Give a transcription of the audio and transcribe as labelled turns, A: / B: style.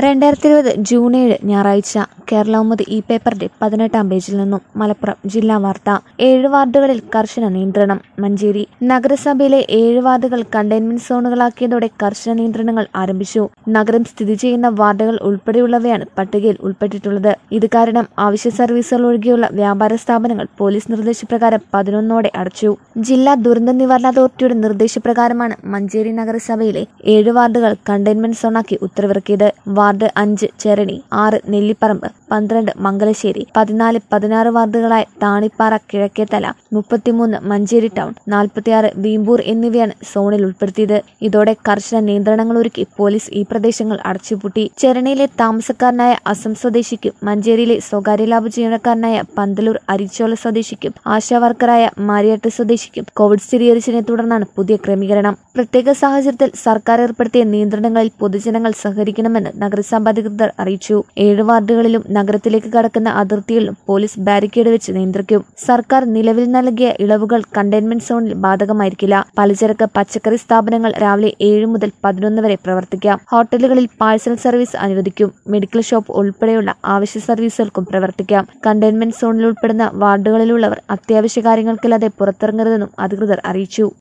A: രണ്ടായിരത്തി ഇരുപത് ജൂൺ ഏഴ് ഞായറാഴ്ച കേരളൗമുദി ഈ പേപ്പറിന്റെ പതിനെട്ടാം പേജിൽ നിന്നും മലപ്പുറം ജില്ലാ വാർത്ത ഏഴ് വാർഡുകളിൽ കർശന നിയന്ത്രണം മഞ്ചേരി നഗരസഭയിലെ ഏഴ് വാർഡുകൾ കണ്ടെയ്ൻമെന്റ് സോണുകളാക്കിയതോടെ കർശന നിയന്ത്രണങ്ങൾ ആരംഭിച്ചു നഗരം സ്ഥിതി ചെയ്യുന്ന വാർഡുകൾ ഉൾപ്പെടെയുള്ളവയാണ് പട്ടികയിൽ ഉൾപ്പെട്ടിട്ടുള്ളത് ഇത് കാരണം അവശ്യ സർവീസുകൾ ഒഴികെയുള്ള വ്യാപാര സ്ഥാപനങ്ങൾ പോലീസ് നിർദ്ദേശപ്രകാരം പതിനൊന്നോടെ അടച്ചു ജില്ലാ ദുരന്ത നിവാരണ അതോറിറ്റിയുടെ നിർദ്ദേശപ്രകാരമാണ് മഞ്ചേരി നഗരസഭയിലെ ഏഴ് വാർഡുകൾ കണ്ടെയ്ൻമെന്റ് സോണാക്കി ഉത്തരവിറക്കിയത് വാർഡ് അഞ്ച് ചെരണി ആറ് നെല്ലിപ്പറമ്പ് പന്ത്രണ്ട് മംഗലശ്ശേരി പതിനാല് പതിനാറ് വാർഡുകളായ താണിപ്പാറ കിഴക്കേത്തല മുപ്പത്തിമൂന്ന് മഞ്ചേരി ടൗൺ നാൽപ്പത്തിയാറ് വീമ്പൂർ എന്നിവയാണ് സോണിൽ ഉൾപ്പെടുത്തിയത് ഇതോടെ കർശന നിയന്ത്രണങ്ങൾ ഒരുക്കി പോലീസ് ഈ പ്രദേശങ്ങൾ അടച്ചുപൂട്ടി ചെരണയിലെ താമസക്കാരനായ അസം സ്വദേശിക്കും മഞ്ചേരിയിലെ സ്വകാര്യ ലാബ് ജീവനക്കാരനായ പന്തലൂർ അരിച്ചോല സ്വദേശിക്കും ആശാവർക്കറായ മാരിയട്ട് സ്വദേശിക്കും കോവിഡ് സ്ഥിരീകരിച്ചതിനെ തുടർന്നാണ് പുതിയ ക്രമീകരണം പ്രത്യേക സാഹചര്യത്തിൽ സർക്കാർ ഏർപ്പെടുത്തിയ നിയന്ത്രണങ്ങളിൽ പൊതുജനങ്ങൾ സഹകരിക്കണമെന്ന് നഗരസഭ അധികൃതർ അറിയിച്ചു ഏഴ് വാർഡുകളിലും നഗരത്തിലേക്ക് കടക്കുന്ന അതിർത്തികളിലും പോലീസ് ബാരിക്കേഡ് വെച്ച് നിയന്ത്രിക്കും സർക്കാർ നിലവിൽ നൽകിയ ഇളവുകൾ കണ്ടെയ്ൻമെന്റ് സോണിൽ ബാധകമായിരിക്കില്ല പലചരക്ക് പച്ചക്കറി സ്ഥാപനങ്ങൾ രാവിലെ ഏഴ് മുതൽ പതിനൊന്ന് വരെ പ്രവർത്തിക്കാം ഹോട്ടലുകളിൽ പാഴ്സൽ സർവീസ് അനുവദിക്കും മെഡിക്കൽ ഷോപ്പ് ഉൾപ്പെടെയുള്ള ആവശ്യ സർവീസുകൾക്കും പ്രവർത്തിക്കാം കണ്ടെയ്ൻമെന്റ് സോണിൽ ഉൾപ്പെടുന്ന വാർഡുകളിലുള്ളവർ അത്യാവശ്യ കാര്യങ്ങൾക്കല്ലാതെ പുറത്തിറങ്ങരുതെന്നും അധികൃതർ അറിയിച്ചു